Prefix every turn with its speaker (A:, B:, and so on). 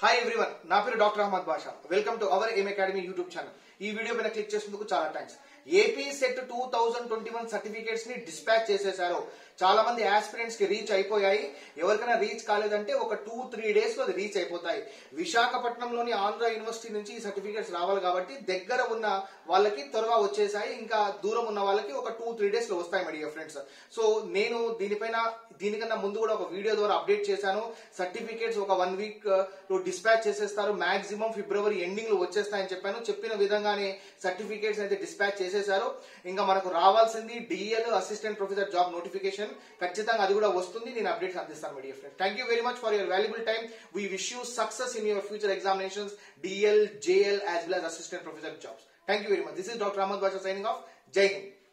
A: hi everyone నా పేరు doctor Ahmed Basha welcome to our M academy YouTube channel ఈ video పైన క్లిక్ చేసినందుకు చాలా thanks AP SET two thousand twenty one certificates ని డిస్పాచ్ చేసేశారు చాలా మంది ఆస్పిరెంట్స్ కి రీచ్ అయిపోయాయి ఎవరికైనా రీచ్ కాలేదంటే ఒక టూ త్రీ డేస్ లో అది రీచ్ అయిపోతాయి విశాఖపట్నంలోని ఆంధ్ర యూనివర్సిటీ నుంచి ఈ సర్టిఫికేట్స్ రావాలి కాబట్టి దగ్గర ఉన్న వాళ్ళకి త్వరగా వచ్చేసాయి ఇంకా దూరం ఉన్న వాళ్ళకి ఒక టూ త్రీ డేస్ లో వస్తాయి మై డియర్ ఫ్రెండ్స్ సో నేను దీనిపైన దీనికన్నా ముందు కూడా ఒక వీడియో ద్వారా అప్డేట్ చేశాను సర్టిఫికేట్స్ ఒక వన్ వీక్ లో డిస్పాచ్ చేసేస్తారు మాక్సిమం ఫిబ్రవరి ఎండింగ్ లో వచ్చేస్తాయని చెప్పాను చెప్పిన విధంగానే సర్టిఫికేట్స్ అయితే డిస్పాచ్ చేసేశారు ఇంకా మనకు రావాల్సింది DL assistant professor job notification ఖచ్చితంగా అది కూడా వస్తుంది నేను అప్డేట్స్ అందిస్తాను media friend thank you very much for your valuable time we wish you success in your future examinations DL JL as well as assistant professor jobs thank you very much this is doctor Ahmed Basha signing off Jai Hind